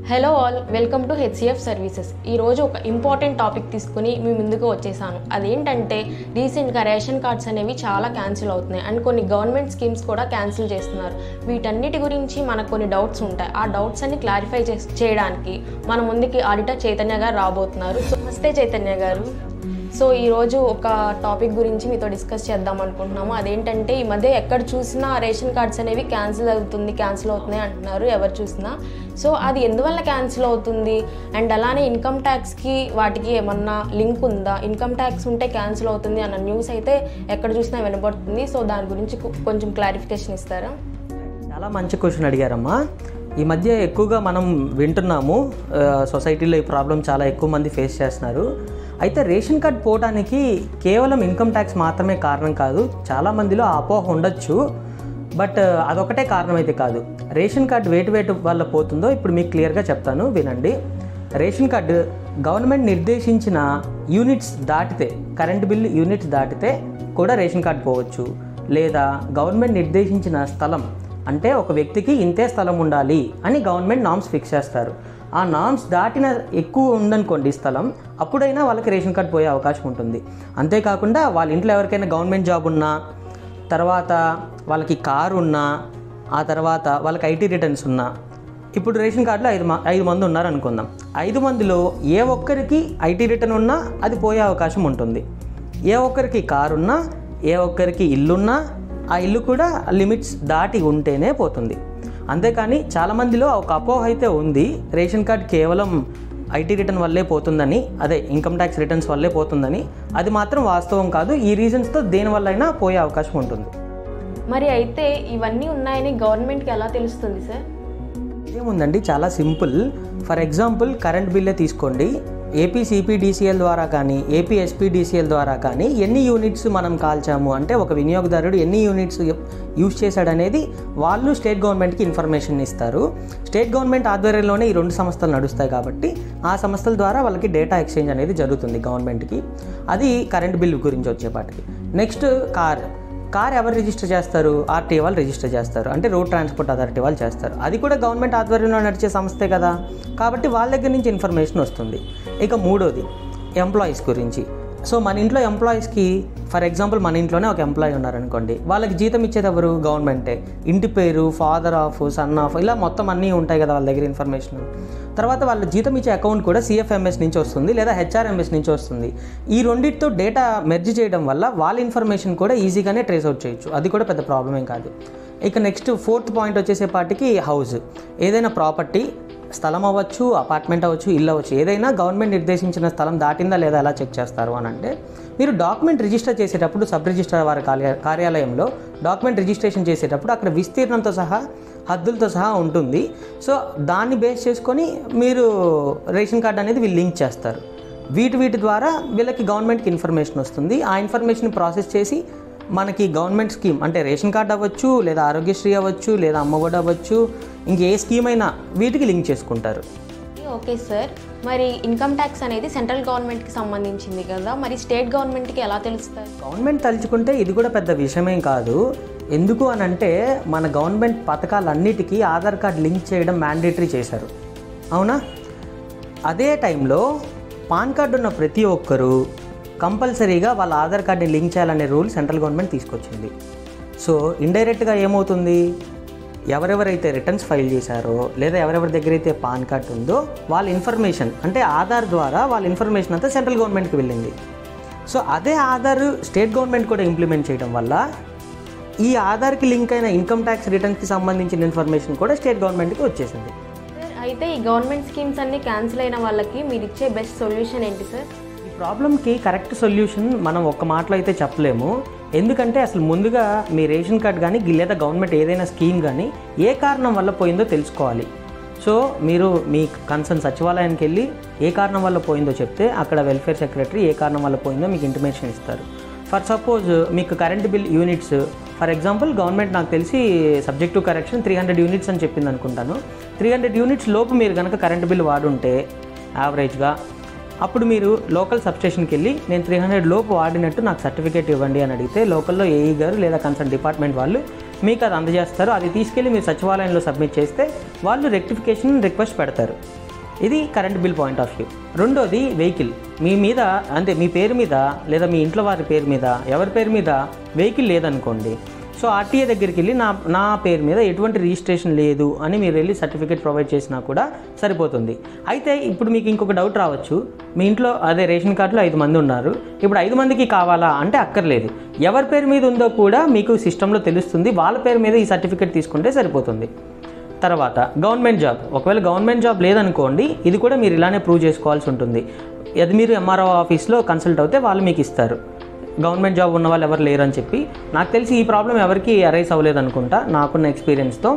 hello all welcome to HCF services ఈరోజు ఒక important topic తీసుకుని మీ ముందుకు వచ్చేసాను అదేంటంటే రీసెంట్గా రేషన్ కార్డ్స్ అనేవి చాలా క్యాన్సిల్ అవుతున్నాయి అండ్ కొన్ని గవర్నమెంట్ స్కీమ్స్ కూడా క్యాన్సిల్ చేస్తున్నారు వీటన్నిటి గురించి మనకు కొన్ని డౌట్స్ ఉంటాయి ఆ డౌట్స్ అన్ని క్లారిఫై చేయడానికి మన ముందుకి ఆడిటర్ చైతన్య గారు రాబోతున్నారు సో నమస్తే చైతన్య గారు సో ఈరోజు ఒక టాపిక్ గురించి మీతో డిస్కస్ చేద్దాం అనుకుంటున్నాము అదేంటంటే ఈ మధ్య ఎక్కడ చూసినా రేషన్ కార్డ్స్ అనేవి క్యాన్సిల్ అవుతుంది క్యాన్సిల్ అవుతున్నాయి అంటున్నారు ఎవరు చూసినా సో అది ఎందువల్ల క్యాన్సిల్ అవుతుంది అండ్ అలానే ఇన్కమ్ ట్యాక్స్కి వాటికి ఏమన్నా లింక్ ఉందా ఇన్కమ్ ట్యాక్స్ ఉంటే క్యాన్సిల్ అవుతుంది అన్న న్యూస్ అయితే ఎక్కడ చూసినా వినపడుతుంది సో దాని గురించి కొ- కొంచెం క్లారిఫికేషన్ ఇస్తారా చాలా మంచి క్వశ్చన్ అడిగారమ్మా ఈ మధ్య ఎక్కువగా మనం వింటున్నాము ఆ, సొసైటీలో ఈ ప్రాబ్లం చాలా ఎక్కువ మంది ఫేస్ చేస్తున్నారు అయితే రేషన్ కార్డ్ పోవడానికి కేవలం ఇన్కమ్ ట్యాక్స్ మాత్రమే కారణం కాదు చాలా మందిలో ఆ అపోహ ఉండొచ్చు బట్ అదొకటే కారణం అయితే కాదు రేషన్ కార్డ్ వేటు వేటు వల్ల పోతుందో ఇప్పుడు మీకు క్లియర్గా చెప్తాను వినండి రేషన్ కార్డు గవర్నమెంట్ నిర్దేశించిన యూనిట్స్ దాటితే కరెంట్ బిల్ యూనిట్స్ దాటితే కూడా రేషన్ కార్డ్ పోవచ్చు లేదా గవర్నమెంట్ నిర్దేశించిన స్థలం అంటే ఒక వ్యక్తికి ఇంతే స్థలం ఉండాలి అని గవర్నమెంట్ నామ్స్ ఫిక్స్ చేస్తారు ఆ నామ్స్ దాటిన ఎక్కువ ఉందనుకోండి స్థలం అప్పుడైనా వాళ్ళకి రేషన్ కార్డ్ పోయే అవకాశం ఉంటుంది అంతేకాకుండా వాళ్ళ ఇంట్లో ఎవరికైనా గవర్నమెంట్ జాబ్ ఉన్నా తర్వాత వాళ్ళకి కారు ఉన్నా ఆ తర్వాత వాళ్ళకి ఐటీ రిటర్న్స్ ఉన్నా ఇప్పుడు రేషన్ కార్డులో ఐదు మ- ఐదు మంది ఉన్నారు అనుకుందాం ఐదు మందిలో ఏ ఒక్కరికి ఐటీ రిటర్న్ ఉన్నా అది పోయే అవకాశం ఉంటుంది ఏ ఒక్కరికి కారు ఉన్నా ఏ ఒక్కరికి ఇల్లున్నా ఆ ఇల్లు కూడా లిమిట్స్ దాటి ఉంటేనే పోతుంది అంతేకాని చాలామందిలో ఒక అపోహ అయితే ఉంది రేషన్ కార్డ్ కేవలం ఐటీ రిటర్న్ వల్లే పోతుందని అదే ఇన్కమ్ ట్యాక్స్ రిటర్న్స్ వల్లే పోతుందని అది మాత్రం వాస్తవం కాదు ఈ రీజన్స్తో దేనివల్ల అయినా పోయే అవకాశం ఉంటుంది మరి అయితే ఇవన్నీ ఉన్నాయని గవర్నమెంట్కి ఎలా తెలుస్తుంది సార్ ఏముందండి చాలా సింపుల్ ఫర్ ఎగ్జాంపుల్ కరెంట్ బిల్లే తీసుకోండి ఏపీ సిపిడిసిఎల్ ద్వారా కానీ ఏపీ ఎస్పీడీసీఎల్ ద్వారా కానీ ఎన్ని యూనిట్స్ మనం కాల్చాము అంటే ఒక వినియోగదారుడు ఎన్ని యూనిట్స్ యూజ్ చేశాడనేది వాళ్ళు స్టేట్ గవర్నమెంట్కి ఇన్ఫర్మేషన్ ఇస్తారు స్టేట్ గవర్నమెంట్ ఆధ్వర్యంలోనే ఈ రెండు సంస్థలు నడుస్తాయి కాబట్టి ఆ సంస్థల ద్వారా వాళ్ళకి డేటా ఎక్స్చేంజ్ అనేది జరుగుతుంది గవర్నమెంట్కి అది కరెంట్ బిల్ గురించి వచ్చేపాటికి నెక్స్ట్ కార్ కార్ ఎవరు రిజిస్టర్ చేస్తారు ఆర్టీఏ వాళ్ళు రిజిస్టర్ చేస్తారు అంటే రోడ్ ట్రాన్స్పోర్ట్ అథారిటీ వాళ్ళు చేస్తారు అది కూడా గవర్నమెంట్ ఆధ్వర్యంలో నడిచే సంస్థే కదా కాబట్టి వాళ్ళ దగ్గర నుంచి ఇన్ఫర్మేషన్ వస్తుంది ఇక మూడోది ఎంప్లాయీస్ గురించి సో మన ఇంట్లో ఎంప్లాయీస్కి ఫర్ ఎగ్జాంపుల్ మన ఇంట్లోనే ఒక ఎంప్లాయీ ఉన్నారనుకోండి వాళ్ళకి జీతం ఇచ్చేది ఎవరు గవర్నమెంటే ఇంటి పేరు ఫాదర్ ఆఫ్ సన్ ఆఫ్ ఇలా మొత్తం అన్నీ ఉంటాయి కదా వాళ్ళ దగ్గర ఇన్ఫర్మేషన్ తర్వాత వాళ్ళ జీతం ఇచ్చే అకౌంట్ కూడా సిఎఫ్ఎంఎస్ నుంచి వస్తుంది లేదా హెచ్ఆర్ఎంఎస్ నుంచి వస్తుంది ఈ రెండింటితో డేటా మెర్జ్ చేయడం వల్ల వాళ్ళ ఇన్ఫర్మేషన్ కూడా ఈజీగానే ట్రేస్ అవుట్ చేయొచ్చు అది కూడా పెద్ద ప్రాబ్లం ఏం కాదు ఇక నెక్స్ట్ ఫోర్త్ పాయింట్ వచ్చేసేపాటికి హౌస్ ఏదైనా ప్రాపర్టీ స్థలం అవ్వచ్చు అపార్ట్మెంట్ అవ్వచ్చు ఇల్లు అవ్వచ్చు ఏదైనా గవర్నమెంట్ నిర్దేశించిన స్థలం దాటిందా లేదా ఎలా చెక్ చేస్తారు అని అంటే మీరు డాక్యుమెంట్ రిజిస్టర్ చేసేటప్పుడు సబ్ రిజిస్టర్ వారి కార్య కార్యాలయంలో డాక్యుమెంట్ రిజిస్ట్రేషన్ చేసేటప్పుడు అక్కడ విస్తీర్ణంతో సహా హద్దులతో సహా ఉంటుంది సో దాన్ని బేస్ చేసుకొని మీరు రేషన్ కార్డ్ అనేది వీళ్ళు లింక్ చేస్తారు వీటి వీటి ద్వారా వీళ్ళకి గవర్నమెంట్కి ఇన్ఫర్మేషన్ వస్తుంది ఆ ఇన్ఫర్మేషన్ ప్రాసెస్ చేసి మనకి గవర్నమెంట్ స్కీమ్ అంటే రేషన్ కార్డ్ అవ్వచ్చు లేదా ఆరోగ్యశ్రీ అవ్వచ్చు లేదా అమ్మఒడి అవ్వచ్చు ఇంకే స్కీమ్ అయినా వీటికి లింక్ చేసుకుంటారు ఓకే సార్ మరి ఇన్కమ్ ట్యాక్స్ అనేది సెంట్రల్ గవర్నమెంట్కి సంబంధించింది కదా మరి స్టేట్ గవర్నమెంట్కి ఎలా తెలుస్తుంది గవర్నమెంట్ తలుచుకుంటే ఇది కూడా పెద్ద విషయమేం కాదు ఎందుకు అని అంటే మన గవర్నమెంట్ పథకాలన్నిటికీ ఆధార్ కార్డ్ లింక్ చేయడం మ్యాండేటరీ చేశారు అవునా అదే టైంలో పాన్ కార్డు ఉన్న ప్రతి ఒక్కరూ కంపల్సరీగా వాళ్ళ ఆధార్ కార్డ్ని లింక్ చేయాలనే రూల్ సెంట్రల్ గవర్నమెంట్ తీసుకొచ్చింది సో ఇండైరెక్ట్గా ఏమవుతుంది ఎవరెవరైతే రిటర్న్స్ ఫైల్ చేశారో లేదా ఎవరెవరి దగ్గర అయితే పాన్ కార్డ్ ఉందో వాళ్ళ ఇన్ఫర్మేషన్ అంటే ఆధార్ ద్వారా వాళ్ళ ఇన్ఫర్మేషన్ అంతా సెంట్రల్ గవర్నమెంట్కి వెళ్ళింది సో అదే ఆధార్ స్టేట్ గవర్నమెంట్ కూడా ఇంప్లిమెంట్ చేయడం వల్ల ఈ ఆధార్కి లింక్ అయిన ఇన్కమ్ ట్యాక్స్ రిటర్న్స్కి సంబంధించిన ఇన్ఫర్మేషన్ కూడా స్టేట్ గవర్నమెంట్కి వచ్చేసింది సార్ అయితే ఈ గవర్నమెంట్ స్కీమ్స్ అన్ని క్యాన్సిల్ అయిన వాళ్ళకి మీరు ఇచ్చే బెస్ట్ సొల్యూషన్ ఏంటి సార్ ఈ ప్రాబ్లంకి కరెక్ట్ సొల్యూషన్ మనం ఒక్క మాటలో అయితే చెప్పలేము ఎందుకంటే అసలు ముందుగా మీ రేషన్ కార్డ్ కానీ లేదా గవర్నమెంట్ ఏదైనా స్కీమ్ కానీ ఏ కారణం వల్ల పోయిందో తెలుసుకోవాలి సో మీరు మీ కన్సర్న్ సచివాలయానికి వెళ్ళి ఏ కారణం వల్ల పోయిందో చెప్తే అక్కడ వెల్ఫేర్ సెక్రటరీ ఏ కారణం వల్ల పోయిందో మీకు ఇంటిమేషన్ ఇస్తారు ఫర్ సపోజ్ మీకు current bill units for example government నాకు తెలిసి subject to correction three hundred units అని చెప్పింది అనుకుంటాను త్రీ హండ్రెడ్ యూనిట్స్ లోపు మీరు కనుక కరెంట్ బిల్ వాడుంటే యావరేజ్గా అప్పుడు మీరు లోకల్ సబ్స్టేషన్కి వెళ్ళి నేను త్రీ హండ్రెడ్ లోపు వాడినట్టు నాకు సర్టిఫికేట్ ఇవ్వండి అని అడిగితే లోకల్లో ఏఈ గారు లేదా కన్సర్న్ డిపార్ట్మెంట్ వాళ్ళు మీకు అది అందజేస్తారు అది తీసుకెళ్ళి మీరు సచివాలయంలో సబ్మిట్ చేస్తే వాళ్ళు రెక్టిఫికేషన్ రిక్వెస్ట్ పెడతారు ఇది current bill point of view రెండోది వెహికల్ మీ మీద అంటే మీ పేరు మీద లేదా మీ ఇంట్లో వారి పేరు మీద ఎవరి పేరు మీద వెహికల్ లేదనుకోండి సో ఆర్టీఏ దగ్గరికి వెళ్ళి నా నా పేరు మీద ఎటువంటి రిజిస్ట్రేషన్ లేదు అని మీరు వెళ్ళి సర్టిఫికేట్ ప్రొవైడ్ చేసినా కూడా సరిపోతుంది అయితే ఇప్పుడు మీకు ఇంకొక డౌట్ రావచ్చు మీ ఇంట్లో అదే రేషన్ కార్డులో ఐదు మంది ఉన్నారు ఇప్పుడు ఐదు మందికి కావాలా అంటే అక్కర్లేదు ఎవరి పేరు మీద ఉందో కూడా మీకు సిస్టంలో తెలుస్తుంది వాళ్ళ పేరు మీద ఈ సర్టిఫికేట్ తీసుకుంటే సరిపోతుంది తర్వాత గవర్నమెంట్ జాబ్ ఒకవేళ గవర్నమెంట్ జాబ్ లేదనుకోండి ఇది కూడా మీరు ఇలానే ప్రూవ్ చేసుకోవాల్సి ఉంటుంది అది మీరు ఎంఆర్ఓ ఆఫీస్లో కన్సల్ట్ అవుతే వాళ్ళు మీకు ఇస్తారు గవర్నమెంట్ జాబ్ ఉన్న వాళ్ళు ఎవరు లేరు అని చెప్పి నాకు తెలిసి ఈ ప్రాబ్లం ఎవరికి అరైజ్ అవ్వలేదు అనుకుంటా నాకున్న ఎక్స్పీరియన్స్తో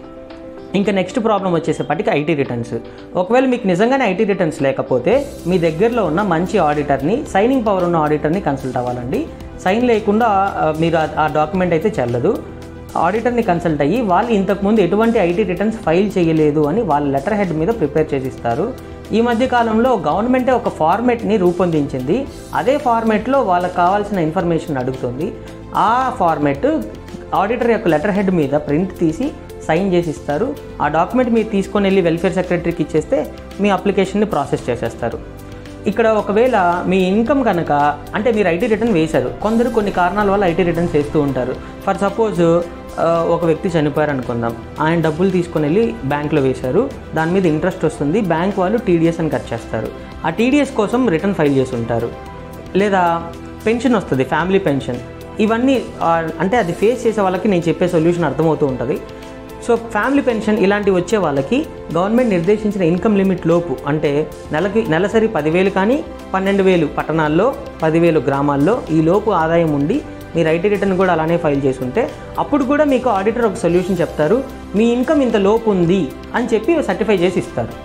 ఇంకా నెక్స్ట్ ప్రాబ్లం వచ్చేసేపటికి ఐటీ రిటర్న్స్ ఒకవేళ మీకు నిజంగానే ఐటీ రిటర్న్స్ లేకపోతే మీ దగ్గరలో ఉన్న మంచి ఆడిటర్ని సైనింగ్ పవర్ ఉన్న ఆడిటర్ని కన్సల్ట్ అవ్వాలండి సైన్ లేకుండా ఆ, మీరు ఆ- ఆ డాక్యుమెంట్ అయితే చెల్లదు ఆడిటర్ని కన్సల్ట్ అయ్యి వాళ్ళు ఇంతకుముందు ఎటువంటి ఐటీ రిటర్న్స్ ఫైల్ చేయలేదు అని వాళ్ళ లెటర్ హెడ్ మీద ప్రిపేర్ చేసి ఇస్తారు ఈ మధ్య కాలంలో గవర్నమెంటే ఒక ఫార్మేట్ని రూపొందించింది అదే ఫార్మేట్లో వాళ్ళకి కావాల్సిన ఇన్ఫర్మేషన్ అడుగుతుంది ఆ ఫార్మేట్ ఆడిటర్ యొక్క లెటర్ హెడ్ మీద ప్రింట్ తీసి సైన్ చేసి ఇస్తారు ఆ డాక్యుమెంట్ మీరు తీసుకొని వెళ్ళి వెల్ఫేర్ సెక్రటరీకి ఇచ్చేస్తే మీ అప్లికేషన్ని ప్రాసెస్ చేసేస్తారు ఇక్కడ ఒకవేళ మీ ఇన్కమ్ కనుక అంటే మీరు ఐటీ రిటర్న్ వేశారు కొందరు కొన్ని కారణాల వల్ల ఐటీ రిటర్న్స్ వేస్తూ ఉంటారు ఫర్ సపోజ్ ఒక వ్యక్తి చనిపోయారు అనుకుందాం ఆయన డబ్బులు తీసుకొని వెళ్ళి బ్యాంక్లో వేశారు దాని మీద ఇంట్రెస్ట్ వస్తుంది బ్యాంక్ వాళ్ళు టీడీఎస్ అని కట్ చేస్తారు ఆ టీడీఎస్ కోసం రిటర్న్ ఫైల్ చేసి ఉంటారు లేదా పెన్షన్ వస్తుంది ఫ్యామిలీ పెన్షన్ ఇవన్నీ ఆ, అంటే అది ఫేస్ చేసే వాళ్ళకి నేను చెప్పే సొల్యూషన్ అర్థమవుతూ ఉంటుంది సో ఫ్యామిలీ పెన్షన్ ఇలాంటివి వచ్చే వాళ్ళకి గవర్నమెంట్ నిర్దేశించిన ఇన్కమ్ లిమిట్ లోపు అంటే నెలకి నెలసరి పదివేలు కానీ పన్నెండు వేలు పట్టణాల్లో పదివేలు గ్రామాల్లో ఈ లోపు ఆదాయం ఉండి మీరు ఐటీ రిటర్న్ కూడా అలానే ఫైల్ చేసి ఉంటే అప్పుడు కూడా మీకు ఆడిటర్ ఒక సొల్యూషన్ చెప్తారు మీ ఇన్కమ్ ఇంత లోపు ఉంది అని చెప్పి సర్టిఫై చేసి ఇస్తారు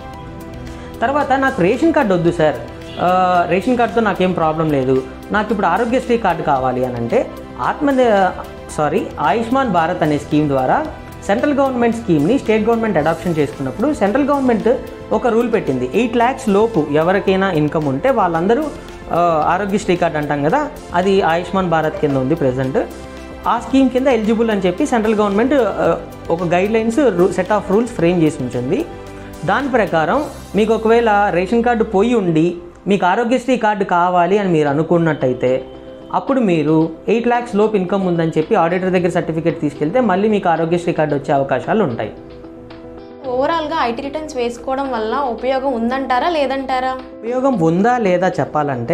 తర్వాత నాకు రేషన్ కార్డు వద్దు సార్ ఆ, రేషన్ కార్డుతో నాకేం ప్రాబ్లం లేదు నాకు ఇప్పుడు ఆరోగ్యశ్రీ కార్డు కావాలి అని అంటే ఆత్మ సారీ ఆయుష్మాన్ భారత్ అనే స్కీమ్ ద్వారా సెంట్రల్ గవర్నమెంట్ స్కీమ్ని స్టేట్ గవర్నమెంట్ అడాప్షన్ చేసుకున్నప్పుడు సెంట్రల్ గవర్నమెంట్ ఒక రూల్ పెట్టింది ఎయిట్ ల్యాక్స్ లోపు ఎవరికైనా ఇన్కమ్ ఉంటే వాళ్ళందరూ ఆ, ఆరోగ్యశ్రీ కార్డు అంటాం కదా అది ఆయుష్మాన్ భారత్ కింద ఉంది ప్రజెంట్ ఆ స్కీమ్ కింద ఎలిజిబుల్ అని చెప్పి సెంట్రల్ గవర్నమెంట్ ఆ, ఒక guidelines set of rules frame చేసి ఉంచింది దాని ప్రకారం మీకు ఒకవేళ రేషన్ కార్డు పోయి ఉండి మీకు ఆరోగ్యశ్రీ కార్డు కావాలి అని మీరు అనుకున్నట్టయితే అప్పుడు మీరు ఎయిట్ ల్యాక్స్ లోపు ఇన్కమ్ ఉందని చెప్పి ఆడిటర్ దగ్గర సర్టిఫికేట్ తీసుకెళ్తే మళ్ళీ మీకు ఆరోగ్యశ్రీ కార్డు వచ్చే అవకాశాలు ఉంటాయి ఓవరాల్గా ఐటీ రిటర్న్స్ వేసుకోవడం వల్ల ఉపయోగం ఉందంటారా లేదంటారా ఉపయోగం ఉందా లేదా చెప్పాలంటే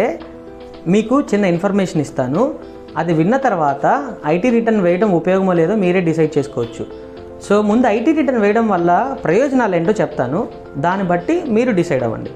మీకు చిన్న ఇన్ఫర్మేషన్ ఇస్తాను అది విన్న తర్వాత ఐటీ రిటర్న్ వేయడం ఉపయోగమో లేదో మీరే డిసైడ్ చేసుకోవచ్చు సో ముందు ఐటీ రిటర్న్ వేయడం వల్ల ప్రయోజనాలు ఏంటో చెప్తాను దాన్ని బట్టి మీరు డిసైడ్ అవ్వండి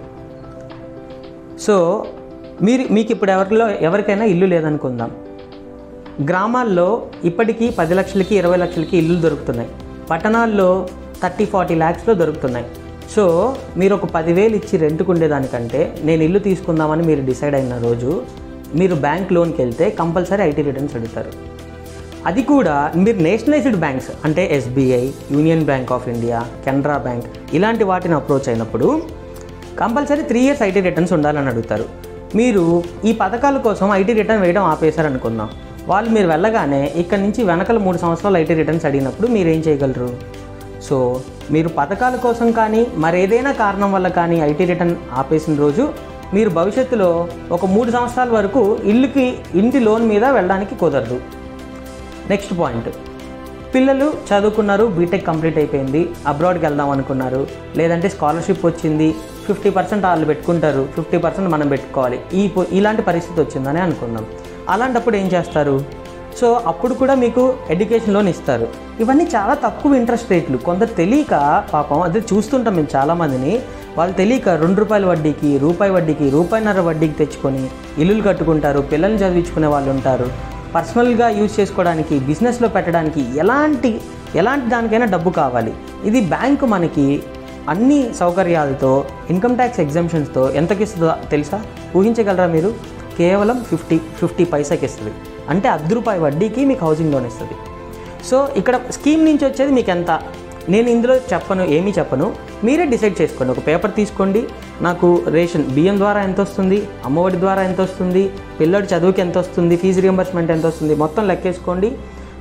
సో మీరు మీకు ఇప్పుడు ఎవరిలో ఎవరికైనా ఇల్లు లేదనుకుందాం గ్రామాల్లో ఇప్పటికీ పది లక్షలకి ఇరవై లక్షలకి ఇల్లు దొరుకుతున్నాయి పట్టణాల్లో థర్టీ ఫార్టీ ల్యాక్స్లో దొరుకుతున్నాయి సో మీరు ఒక పదివేలు ఇచ్చి రెంట్కు ఉండేదానికంటే నేను ఇల్లు తీసుకుందామని మీరు డిసైడ్ అయిన రోజు మీరు బ్యాంక్ లోన్కి వెళ్తే కంపల్సరీ ఐటీ రిటర్న్స్ అడుగుతారు అది కూడా మీరు నేషనలైజ్డ్ బ్యాంక్స్ అంటే SBI union bank of India Canara bank ఇలాంటి వాటిని అప్రోచ్ అయినప్పుడు compulsory three years IT returns ఉండాలని అడుగుతారు మీరు ఈ పథకాల కోసం ఐటీ రిటర్న్ వేయడం ఆపేశారు అనుకుందాం వాళ్ళు మీరు వెళ్ళగానే ఇక్కడ నుంచి వెనకల మూడు సంవత్సరాలు ఐటీ రిటర్న్స్ అడిగినప్పుడు మీరు ఏం చేయగలరు సో మీరు పథకాల కోసం కానీ మరేదైనా కారణం వల్ల కానీ ఐటీ రిటర్న్ ఆపేసిన రోజు మీరు భవిష్యత్తులో ఒక మూడు సంవత్సరాల వరకు ఇల్లుకి ఇంటి లోన్ మీద వెళ్ళడానికి కుదరదు నెక్స్ట్ పాయింట్ పిల్లలు చదువుకున్నారు బీటెక్ కంప్లీట్ అయిపోయింది అబ్రాడ్కి వెళ్దాం అనుకున్నారు లేదంటే స్కాలర్షిప్ వచ్చింది ఫిఫ్టీ పర్సెంట్ వాళ్ళు పెట్టుకుంటారు ఫిఫ్టీ పర్సెంట్ మనం పెట్టుకోవాలి ఈ పొ- ఇలాంటి పరిస్థితి వచ్చిందని అనుకుందాం అలాంటప్పుడు ఏం చేస్తారు సో అప్పుడు కూడా మీకు ఎడ్యుకేషన్ లోన్ ఇస్తారు ఇవన్నీ చాలా తక్కువ ఇంట్రెస్ట్ రేట్లు కొందరు తెలియక పాపం అదే చూస్తుంటాం మేము చాలామందిని వాళ్ళు తెలియక రెండు రూపాయల వడ్డీకి రూపాయి వడ్డీకి రూపాయిన్నర వడ్డీకి తెచ్చుకొని ఇల్లులు కట్టుకుంటారు పిల్లల్ని చదివించుకునే వాళ్ళు ఉంటారు పర్సనల్గా యూజ్ చేసుకోవడానికి బిజినెస్లో పెట్టడానికి ఎలాంటి ఎలాంటి దానికైనా డబ్బు కావాలి ఇది బ్యాంకు మనకి అన్ని సౌకర్యాలతో ఇన్కమ్ ట్యాక్స్ ఎగ్జామ్షన్స్తో ఎంతకి ఇస్తుందో తెలుసా ఊహించగలరా మీరు కేవలం ఫిఫ్టీ ఫిఫ్టీ పైసాకి ఇస్తుంది అంటే అర్ధ రూపాయి వడ్డీకి మీకు హౌసింగ్ లోన్ ఇస్తుంది సో ఇక్కడ స్కీమ్ నుంచి వచ్చేది మీకు ఎంత నేను ఇందులో చెప్పను ఏమీ చెప్పను మీరే డిసైడ్ చేసుకోండి ఒక పేపర్ తీసుకోండి నాకు రేషన్ బియ్యం ద్వారా ఎంత వస్తుంది అమ్మఒడి ద్వారా ఎంత వస్తుంది పిల్లడి చదువుకి ఎంత వస్తుంది ఫీజు రియంబర్స్మెంట్ ఎంత వస్తుంది మొత్తం లెక్కేసుకోండి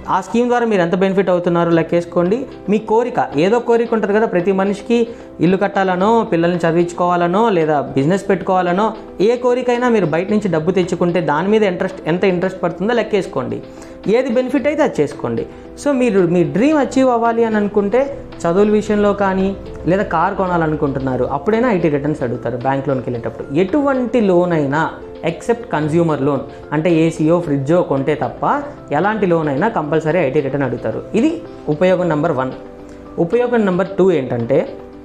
ఆ స్కీమ్ ద్వారా మీరు ఎంత బెనిఫిట్ అవుతున్నారో లెక్కేసుకోండి మీ కోరిక ఏదో కోరిక ఉంటుంది కదా ప్రతి మనిషికి ఇల్లు కట్టాలనో పిల్లల్ని చదివించుకోవాలనో లేదా బిజినెస్ పెట్టుకోవాలనో ఏ కోరికైనా మీరు బయట నుంచి డబ్బు తెచ్చుకుంటే దాని మీద ఇంట్రెస్ట్ ఎంత ఇంట్రెస్ట్ పడుతుందో లెక్కేసుకోండి ఏది బెనిఫిట్ అయితే అది చేసుకోండి సో మీరు మీ డ్రీమ్ అచీవ్ అవ్వాలి అని అనుకుంటే చదువుల విషయంలో కానీ లేదా కార్ కొనాలనుకుంటున్నారు అప్పుడైనా ఐటీ రిటర్న్స్ అడుగుతారు బ్యాంక్ లోన్కి వెళ్ళేటప్పుడు ఎటువంటి లోన్ అయినా ఎక్సెప్ట్ కన్జ్యూమర్ లోన్ అంటే ఏసీయో ఫ్రిడ్జో కొంటే తప్ప ఎలాంటి లోన్ అయినా కంపల్సరీ ఐటీ రిటర్న్ అడుగుతారు ఇది ఉపయోగం నెంబర్ వన్ ఉపయోగం నెంబర్ టూ ఏంటంటే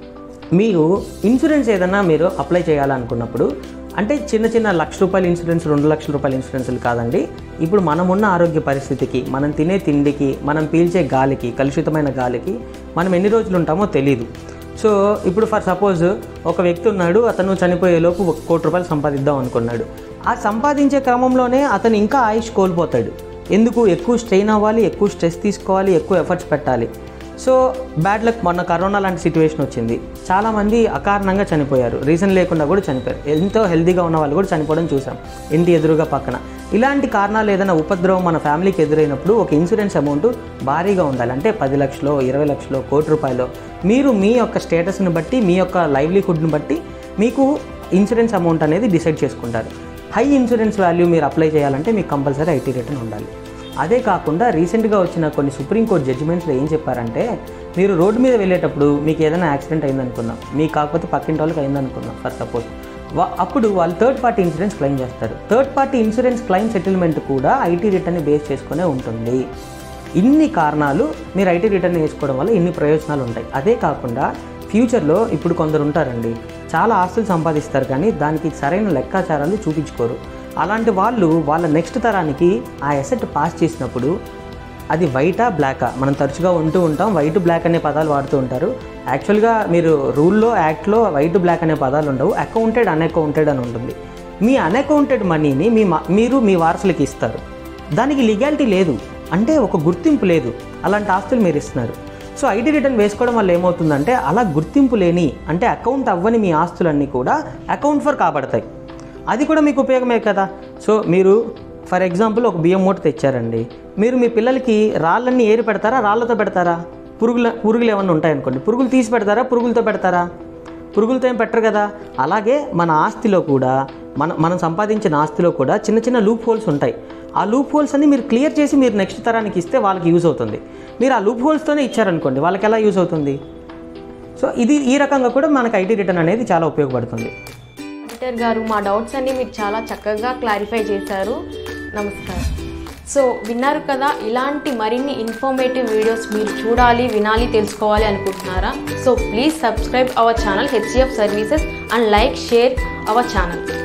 మీరు ఇన్సూరెన్స్ ఏదైనా మీరు అప్లై చేయాలనుకున్నప్పుడు అంటే చిన్న చిన్న లక్ష రూపాయల ఇన్సూరెన్స్ రెండు లక్షల రూపాయల ఇన్సూరెన్స్లు కాదండి ఇప్పుడు మనమున్న ఆరోగ్య పరిస్థితికి మనం తినే తిండికి మనం పీల్చే గాలికి కలుషితమైన గాలికి మనం ఎన్ని రోజులు ఉంటామో తెలియదు సో ఇప్పుడు ఫర్ సపోజ్ ఒక వ్యక్తి ఉన్నాడు అతను చనిపోయేలోపు ఒక కోటి రూపాయలు సంపాదిద్దాం అనుకున్నాడు ఆ సంపాదించే క్రమంలోనే అతను ఇంకా ఆయుష్ కోల్పోతాడు ఎందుకు ఎక్కువ స్ట్రెయిన్ అవ్వాలి ఎక్కువ స్ట్రెస్ తీసుకోవాలి ఎక్కువ ఎఫర్ట్స్ పెట్టాలి సో బ్యాడ్ లక్ మొన్న కరోనా లాంటి సిచ్యువేషన్ వచ్చింది చాలామంది అకారణంగా చనిపోయారు రీజన్ లేకుండా కూడా చనిపోయారు ఎంతో హెల్తీగా ఉన్న వాళ్ళు కూడా చనిపోవడం చూసాం ఇంటి ఎదురుగా పక్కన ఇలాంటి కారణాలు ఏదైనా ఉపద్రవం మన ఫ్యామిలీకి ఎదురైనప్పుడు ఒక ఇన్సూరెన్స్ అమౌంట్ భారీగా ఉండాలి అంటే పది లక్షలు ఇరవై లక్షలు కోటి రూపాయలు మీరు మీ యొక్క స్టేటస్ని బట్టి మీ యొక్క లైవ్లీహుడ్ని బట్టి మీకు ఇన్సూరెన్స్ అమౌంట్ అనేది డిసైడ్ చేసుకుంటారు హై ఇన్సూరెన్స్ వాల్యూ మీరు అప్లై చేయాలంటే మీకు కంపల్సరీ ఐటీ రిటర్న్ ఉండాలి అదే కాకుండా రీసెంట్గా వచ్చిన కొన్ని సుప్రీంకోర్టు జడ్జిమెంట్స్లో ఏం చెప్పారంటే మీరు రోడ్డు మీద వెళ్ళేటప్పుడు మీకు ఏదైనా యాక్సిడెంట్ అయిందనుకుందాం మీకు కాకపోతే పక్కింటి వాళ్ళకి అయిందనుకుందాం ఫర్ సపోజ్ వా అప్పుడు వాళ్ళు థర్డ్ పార్టీ ఇన్సూరెన్స్ క్లెయిమ్ చేస్తారు third party insurance claim settlement కూడా ఐటీ రిటర్న్ బేస్ చేసుకునే ఉంటుంది ఇన్ని కారణాలు మీరు ఐటీ రిటర్న్ వేసుకోవడం వల్ల ఇన్ని ప్రయోజనాలు ఉంటాయి అదే కాకుండా ఫ్యూచర్లో ఇప్పుడు కొందరు ఉంటారండి చాలా ఆస్తులు సంపాదిస్తారు కానీ దానికి సరైన లెక్కాచారాలు చూపించుకోరు అలాంటి వాళ్ళు వాళ్ళ నెక్స్ట్ తరానికి ఆ ఎసెట్ పాస్ చేసినప్పుడు అది వైటా బ్లాకా మనం తరచుగా ఉంటూ ఉంటాం వైట్ బ్లాక్ అనే పదాలు వాడుతూ ఉంటారు యాక్చువల్గా మీరు రూల్లో యాక్ట్లో వైట్ బ్లాక్ అనే పదాలు ఉండవు అకౌంటెడ్ అన్అకౌంటెడ్ అని ఉంటుంది మీ అన్అకౌంటెడ్ మనీని మీ మా- మీరు మీ వారసులకి ఇస్తారు దానికి లీగాలిటీ లేదు అంటే ఒక గుర్తింపు లేదు అలాంటి ఆస్తులు మీరు ఇస్తున్నారు సో ఐటీ రిటర్న్ వేసుకోవడం వల్ల ఏమవుతుందంటే అలా గుర్తింపు లేని అంటే అకౌంట్ అవ్వని మీ ఆస్తులన్నీ కూడా అకౌంట్ ఫర్ కాబడతాయి అది కూడా మీకు ఉపయోగమే కదా సో మీరు ఫర్ ఎగ్జాంపుల్ ఒక బియ్యం మూట తెచ్చారండి మీరు మీ పిల్లలకి రాళ్ళన్నీ ఏరి పెడతారా రాళ్ళతో పెడతారా పురుగుల పురుగులు ఏమన్నా ఉంటాయనుకోండి పురుగులు తీసి పెడతారా పురుగులతో పెడతారా పురుగులతో ఏం పెట్టరు కదా అలాగే మన ఆస్తిలో కూడా మన మనం సంపాదించిన ఆస్తిలో కూడా చిన్న చిన్న లూప్ హోల్స్ ఉంటాయి ఆ లూప్ హోల్స్ అన్ని మీరు క్లియర్ చేసి మీరు నెక్స్ట్ తరానికి ఇస్తే వాళ్ళకి యూజ్ అవుతుంది మీరు ఆ లూప్ హోల్స్తోనే ఇచ్చారనుకోండి వాళ్ళకి ఎలా యూజ్ అవుతుంది సో ఇది ఈ రకంగా కూడా మనకు ఐటీ రిటర్న్ అనేది చాలా ఉపయోగపడుతుంది ఎడిటర్ గారు మా డౌట్స్ అన్ని మీరు చాలా చక్కగా క్లారిఫై చేశారు నమస్కారం సో విన్నారు కదా ఇలాంటి మరిన్ని ఇన్ఫర్మేటివ్ వీడియోస్ మీరు చూడాలి వినాలి తెలుసుకోవాలి అనుకుంటున్నారా so please subscribe our channel HCF services and like share our channel